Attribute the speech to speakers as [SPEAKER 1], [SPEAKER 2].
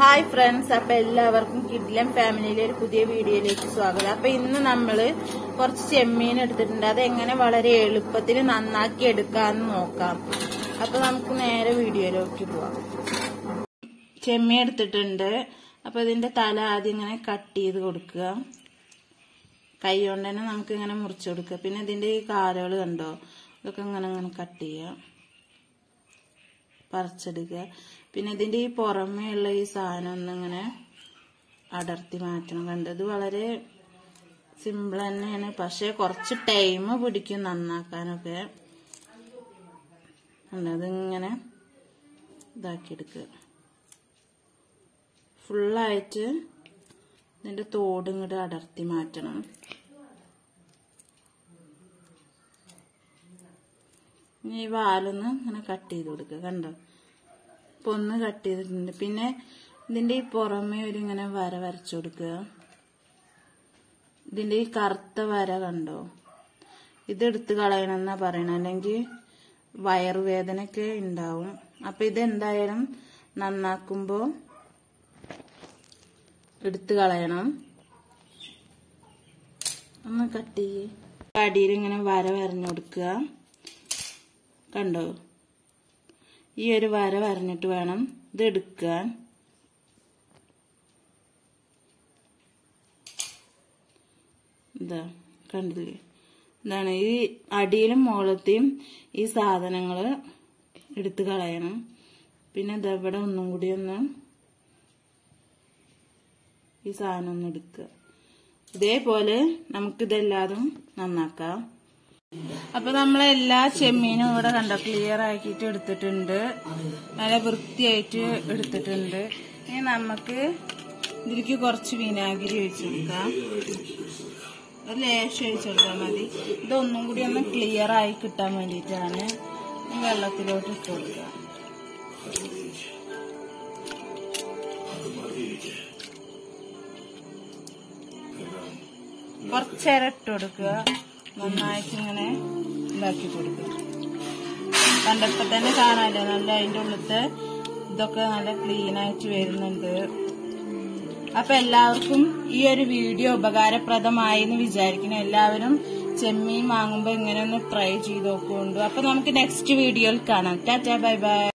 [SPEAKER 1] hi friends അപ്പൊ എല്ലാവർക്കും കിഡ്ലം ഫാമിലിയിലെ ഒരു പുതിയ വീഡിയോയിലേക്ക് സ്വാഗതം അപ്പൊ ഇന്ന് നമ്മള് കുറച്ച് ചെമ്മീൻ എടുത്തിട്ടുണ്ട് അത് എങ്ങനെ വളരെ എളുപ്പത്തിൽ നന്നാക്കി എടുക്കാന്ന് നോക്കാം അപ്പൊ നമുക്ക് നേരെ വീഡിയോയിലേക്ക് പോവാം ചെമ്മീൻ എടുത്തിട്ടുണ്ട് അപ്പൊ ഇതിന്റെ തല ആദ്യം ഇങ്ങനെ കട്ട് ചെയ്ത് കൊടുക്കുക കൈ കൊണ്ട് തന്നെ നമുക്ക് ഇങ്ങനെ മുറിച്ചു കൊടുക്കുക പിന്നെ ഇതിന്റെ ഈ കാലുകൾ കണ്ടോ ഇതൊക്കെ ഇങ്ങനെ ഇങ്ങനെ കട്ട് ചെയ്യുക പറിച്ചെടുക്കുക പിന്നെ ഇതിന്റെ ഈ പുറമേ ഉള്ള ഈ സാധനം ഒന്നിങ്ങനെ അടർത്തി മാറ്റണം കണ്ടത് വളരെ സിമ്പിൾ തന്നെയാണ് പക്ഷെ കുറച്ച് ടൈം പിടിക്കും നന്നാക്കാനൊക്കെ അതിങ്ങനെ ഇതാക്കിയെടുക്കുക ഫുള്ളായിട്ട് ഇതിന്റെ തോട് ഇങ്ങോട്ട് അടർത്തി മാറ്റണം ഇനി ഈ വാലൊന്ന് ഇങ്ങനെ കട്ട് ചെയ്ത് കൊടുക്കുക കണ്ടോ ഇപ്പൊ ഒന്ന് കട്ട് ചെയ്തിട്ടുണ്ട് പിന്നെ ഇതിന്റെ ഈ പുറമേ ഒരു ഇങ്ങനെ വര വരച്ചു കൊടുക്കുക ഇതിന്റെ ഈ കറുത്ത വര കണ്ടോ ഇത് എടുത്ത് കളയണമെന്നാ പറയണത് അല്ലെങ്കിൽ വയറുവേദനയൊക്കെ ഉണ്ടാവും അപ്പൊ ഇത് എന്തായാലും നന്നാക്കുമ്പോ എടുത്ത് കളയണം ഒന്ന് കട്ട് ചെയ്യേ അടിയിൽ ഇങ്ങനെ വര വരഞ്ഞു കൊടുക്കുക കണ്ടോ ഈ ഒരു വര വരഞ്ഞിട്ട് വേണം ഇത് എടുക്കാൻ ഇതാ കണ്ടില്ലേ ഇതാണ് ഈ അടിയിലും മുകളത്തെയും ഈ സാധനങ്ങൾ എടുത്ത് കളയണം പിന്നെ ഇതെവിടെ ഒന്നും കൂടി ഒന്ന് ഈ സാധനം ഒന്ന് എടുക്കുക ഇതേപോലെ നമുക്കിതെല്ലാതും നന്നാക്കാം അപ്പൊ നമ്മളെല്ലാ ചെമ്മീനും ഇവിടെ കണ്ടോ ക്ലിയർ ആക്കിയിട്ട് എടുത്തിട്ടുണ്ട് നല്ല വൃത്തിയായിട്ട് എടുത്തിട്ടുണ്ട് ഇനി നമുക്ക് ഇതിലേക്ക് കുറച്ച് വിനാഗിരി ഒഴിച്ചു കൊടുക്കാം ഒരു ലേശം ഒഴിച്ചു കൊടുത്താൽ മതി ഇതൊന്നും കൂടി ഒന്ന് ക്ലിയർ ആയി കിട്ടാൻ വേണ്ടിയിട്ടാണ് ഈ വെള്ളത്തിലോട്ട് ഇട്ട് കൊടുക്കുക കുറച്ചേരം ഇട്ട് കൊടുക്കുക നന്നായിട്ട് ഇങ്ങനെ ഇതാക്കി കൊടുക്കുക കണ്ടപ്പോ തന്നെ കാണാമല്ലോ നല്ല അതിന്റെ ഉള്ളിലത്തെ ഇതൊക്കെ നല്ല ക്ലീൻ ആയിട്ട് വരുന്നുണ്ട് അപ്പൊ എല്ലാവർക്കും ഈ ഒരു വീഡിയോ ഉപകാരപ്രദമായി എന്ന് വിചാരിക്കുന്നു എല്ലാവരും ചെമ്മീൻ വാങ്ങുമ്പോ ഇങ്ങനെ ഒന്ന് ട്രൈ ചെയ്ത് നോക്കുന്നുണ്ട് അപ്പൊ നമുക്ക് നെക്സ്റ്റ് വീഡിയോയിൽ കാണാം ടാറ്റാ ബൈ ബൈ